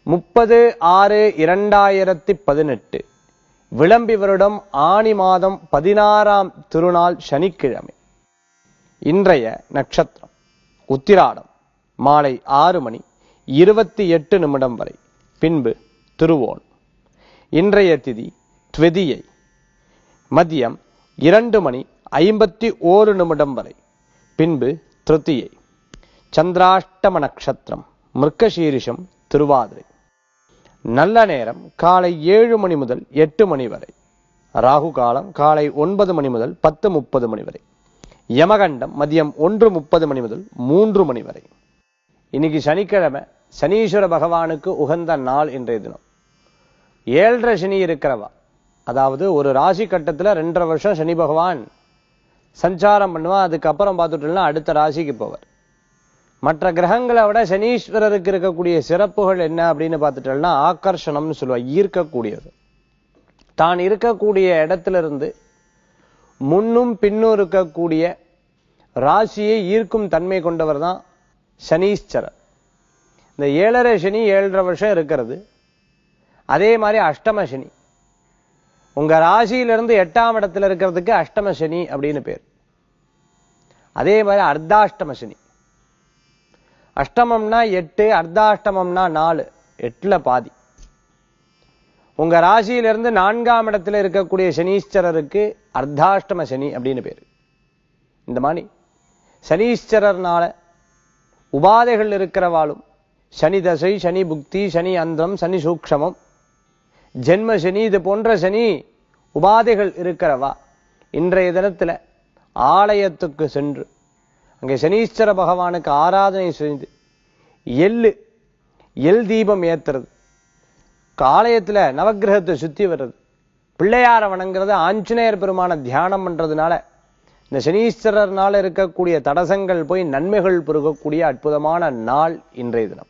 முப்பது ஆறு இரண்டாயிரத்தி பதினெட்டு விளம்பி வருடம் ஆணி மாதம் பதினாறாம் திருநாள் சனிக்கிழமை இன்றைய நட்சத்திரம் உத்திராடம் மாலை ஆறு மணி இருபத்தி எட்டு நிமிடம் வரை பின்பு திருவோணம் இன்றைய திதி த்விதியை மதியம் இரண்டு மணி ஐம்பத்தி ஓரு நிமிடம் வரை பின்பு திருத்தியை சந்திராஷ்டம நட்சத்திரம் மிருக்கசீரிஷம் திருவாதிரை நல்ல நேரம் காலை ஏழு மணி முதல் எட்டு மணி வரை ராகு காலம் காலை ஒன்பது மணி முதல் பத்து முப்பது மணி வரை யமகண்டம் மதியம் ஒன்று முப்பது மணி முதல் மூன்று மணி வரை இன்னைக்கு சனிக்கிழமை சனீஸ்வர பகவானுக்கு உகந்த நாள் இன்றைய தினம் ஏழரை சனி இருக்கிறவா அதாவது ஒரு ராசி கட்டத்துல ரெண்டரை வருஷம் சனி பகவான் சஞ்சாரம் பண்ணுவா அதுக்கப்புறம் பார்த்துட்டோம்னா அடுத்த ராசிக்கு போவார் மற்ற கிரகங்களை விட சனீஸ்வரருக்கு இருக்கக்கூடிய சிறப்புகள் என்ன அப்படின்னு பார்த்துட்டோம்னா ஆக்கர்ஷணம்னு சொல்லுவா ஈர்க்கக்கூடியது தான் இருக்கக்கூடிய இடத்துல இருந்து முன்னும் பின்னும் இருக்கக்கூடிய ராசியை ஈர்க்கும் தன்மை கொண்டவர் தான் சனீஸ்வரர் இந்த ஏழரை சனி ஏழரை வருஷம் இருக்கிறது அதே மாதிரி அஷ்டம சனி உங்க ராசியிலிருந்து எட்டாம் இடத்துல இருக்கிறதுக்கு அஷ்டம சனி அப்படின்னு பேர் அதே மாதிரி அர்த்தாஷ்டம சனி அஷ்டமம்னா எட்டு அர்த்தாஷ்டமம்னா நாலு எட்டுல பாதி உங்க ராசியிலிருந்து நான்காம் இடத்துல இருக்கக்கூடிய சனீஸ்வரருக்கு அர்த்தாஷ்டம சனி அப்படின்னு பேரு இந்த மாதிரி சனீஸ்வரர்னால உபாதைகள் இருக்கிறவாளும் சனி தசை சனி புக்தி சனி அந்தம் சனி சூக்ஷமம் ஜென்ம சனி இது போன்ற சனி உபாதைகள் இருக்கிறவா இன்றைய தினத்துல ஆலயத்துக்கு சென்று அங்கே சனீஸ்வர பகவானுக்கு ஆராதனை செய்து எள்ளு எல் தீபம் ஏத்துறது ஆலயத்துல நவக்கிரகத்தை சுத்தி வர்றது பிள்ளையார வணங்குறது ஆஞ்சநேயர் பெருமான தியானம் பண்றதுனால இந்த சனீஸ்வரர்னால இருக்கக்கூடிய தடசங்கள் போய் நன்மைகள் பெருகக்கூடிய அற்புதமான நாள் இன்றைய தினம்